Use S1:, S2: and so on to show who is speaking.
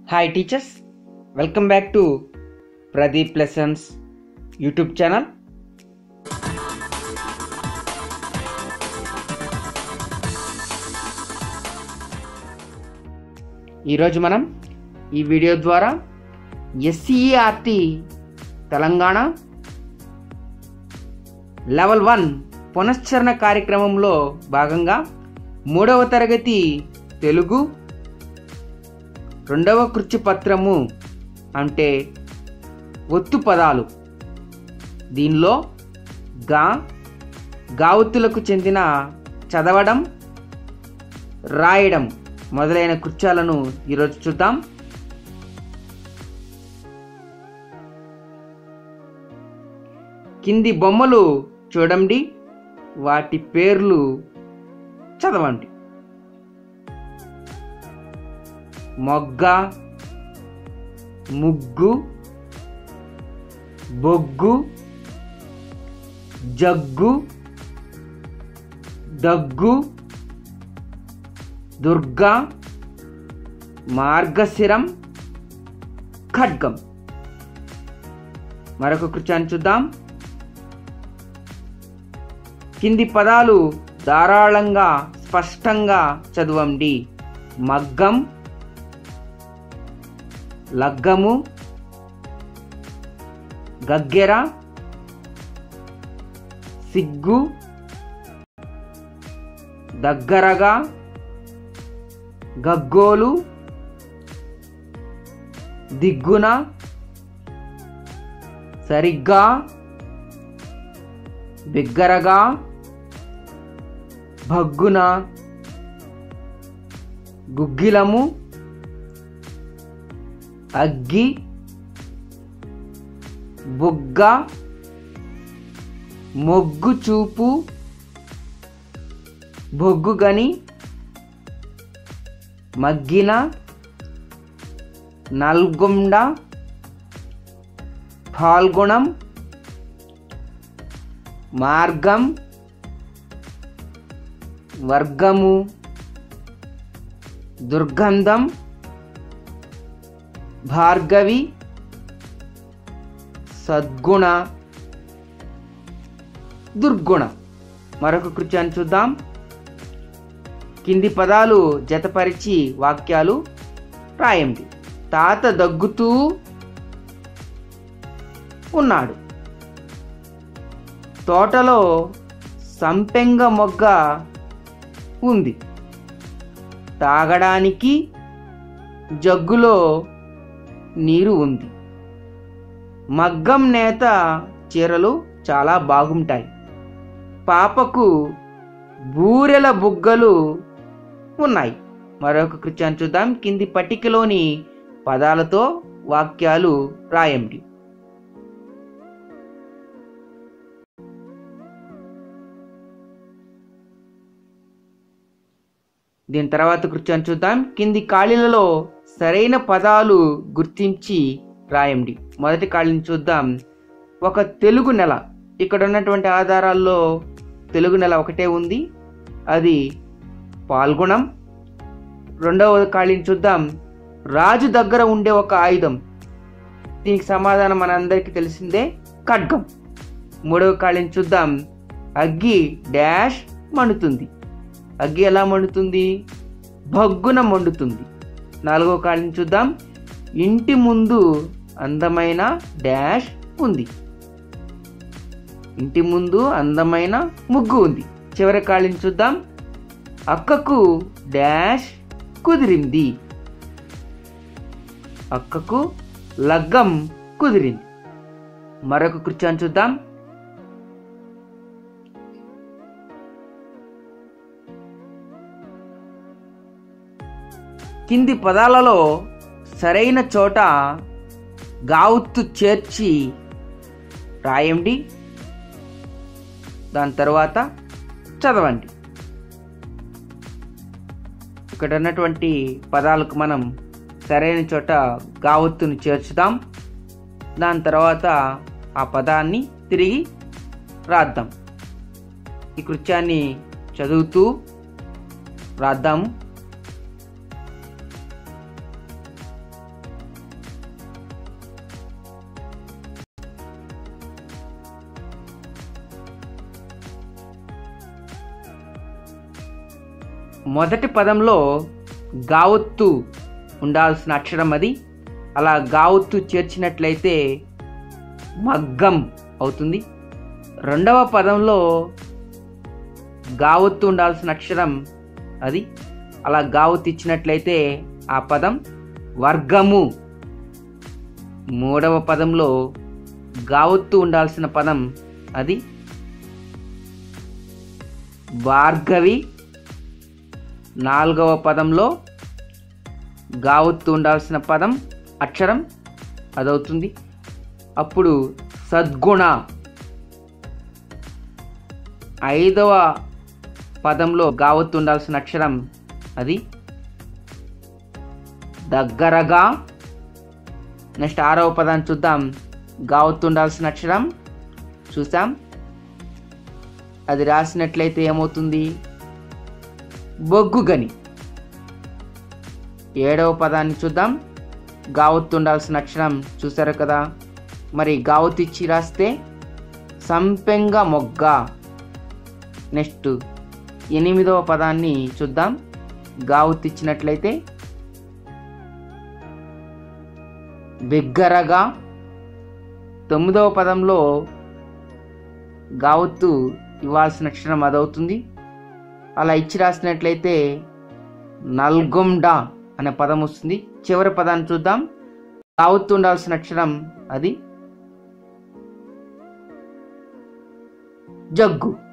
S1: hi teachers welcome back to Pradeep lessons YouTube channel ఈరోజు మనం ఈ వీడియో ద్వారా ఎస్సీఆర్టీ తెలంగాణ లెవెల్ వన్ పునశ్చరణ కార్యక్రమంలో భాగంగా మూడవ తరగతి తెలుగు రెండవ కృత్య పత్రము అంటే ఒత్తు పదాలు దీనిలో గా గావత్తులకు చెందిన చదవడం రాయడం మొదలైన కృత్యాలను ఈరోజు చూద్దాం కింది బొమ్మలు చూడండి వాటి పేర్లు చదవండి మొగ్గ ముగ్గు బొగ్గు జగ్గు దగ్గు దుర్గా మార్గశిరం ఖడ్గం మరొక కృత్యాన్ని చూద్దాం కింది పదాలు ధారాళంగా స్పష్టంగా చదవండి మగ్గం లగ్గము గగ్గెర సిగ్గు దగ్గరగా గగ్గోలు దిగ్గున సరిగ్గా బిగ్గరగా భగ్గున గుగ్గిలము అగ్గి బొగ్గ మొగ్గు చూపు బొగ్గు గని మగ్గిన నల్గొండ పాల్గొణం మార్గం వర్గము దుర్గంధం భార్గవి సద్గుణ దుర్గుణ మరొక కృత్యాన్ని చూద్దాం కింది పదాలు జతపరిచి వాక్యాలు రాయండి తాత దగ్గుతూ ఉన్నాడు తోటలో సంపెంగ మొగ్గ ఉంది తాగడానికి జగ్గులో నీరు ఉంది మగ్గం నేత చీరలు చాలా బాగుంటాయి పాపకు బూరెల బుగ్గలు ఉన్నాయి మరొక కృత్యాన్ని చూద్దాం కింది పట్టికలోని పదాలతో వాక్యాలు రాయండి దీని తర్వాత కృత్యాన్ని చూద్దాం కింది ఖాళీలలో సరైన పదాలు గుర్తించి రాయండి మొదటి ఖాళీని చూద్దాం ఒక తెలుగు నెల ఇక్కడ ఉన్నటువంటి ఆధారాల్లో తెలుగు నెల ఒకటే ఉంది అది పాల్గొనం రెండవ ఖాళీని చూద్దాం రాజు దగ్గర ఉండే ఒక ఆయుధం దీనికి సమాధానం మనందరికీ తెలిసిందే ఖడ్గం మూడవ ఖాళీని చూద్దాం అగ్గి డాష్ మండుతుంది అగ్గి ఎలా మండుతుంది భగ్గున మండుతుంది నాలుగో ఖాళీని చూద్దాం ఇంటి ముందు అందమైన డాష్ ఉంది ఇంటి ముందు అందమైన ముగ్గు ఉంది చివరి ఖాళీని చూద్దాం అక్కకు డాష్ కుదిరింది అక్కకు లగ్గం కుదిరింది మరొక కృత్యాన్ని చూద్దాం కింది పదాలలో సరైన చోట గావుత్తు చేర్చి రాయండి దాని తర్వాత చదవండి ఇక్కడ ఉన్నటువంటి పదాలకు మనం సరైన చోట గావత్తును చేర్చుదాం దాని తర్వాత ఆ పదాన్ని తిరిగి రాద్దాం ఈ కృత్యాన్ని చదువుతూ రాద్దాము మొదటి పదంలో గావత్తు ఉండాల్సిన అక్షరం అది అలా గావత్తు చేర్చినట్లయితే మగ్గం అవుతుంది రెండవ పదంలో గావత్తు ఉండాల్సిన అక్షరం అది అలా గావత్తు ఇచ్చినట్లయితే ఆ పదం వర్గము మూడవ పదంలో గావత్తు ఉండాల్సిన పదం అది భార్గవి నాలుగవ పదంలో గావత్తు ఉండాల్సిన పదం అక్షరం అదవుతుంది అప్పుడు సద్గుణ ఐదవ పదంలో గావత్తు ఉండాల్సిన అక్షరం అది దగ్గరగా నెక్స్ట్ ఆరవ పదాన్ని చూద్దాం గావత్తు ఉండాల్సిన అక్షరం చూసాం అది రాసినట్లయితే ఏమవుతుంది బొగ్గు గని ఏడవ పదాన్ని చూద్దాం గావత్తు ఉండాల్సిన అక్షరం చూసారు కదా మరి గావత్తు ఇచ్చి రాస్తే సంపెంగ మొగ్గ నెక్స్ట్ ఎనిమిదవ పదాన్ని చూద్దాం గావత్తు ఇచ్చినట్లయితే బిగ్గరగా తొమ్మిదవ పదంలో గావత్తు ఇవ్వాల్సిన అక్షరం అదవుతుంది అలా ఇచ్చి రాసినట్లయితే నల్గొండ అనే పదం వస్తుంది చివరి పదాన్ని చూద్దాం గావత్తు ఉండాల్సిన అక్షరం అది జగ్గు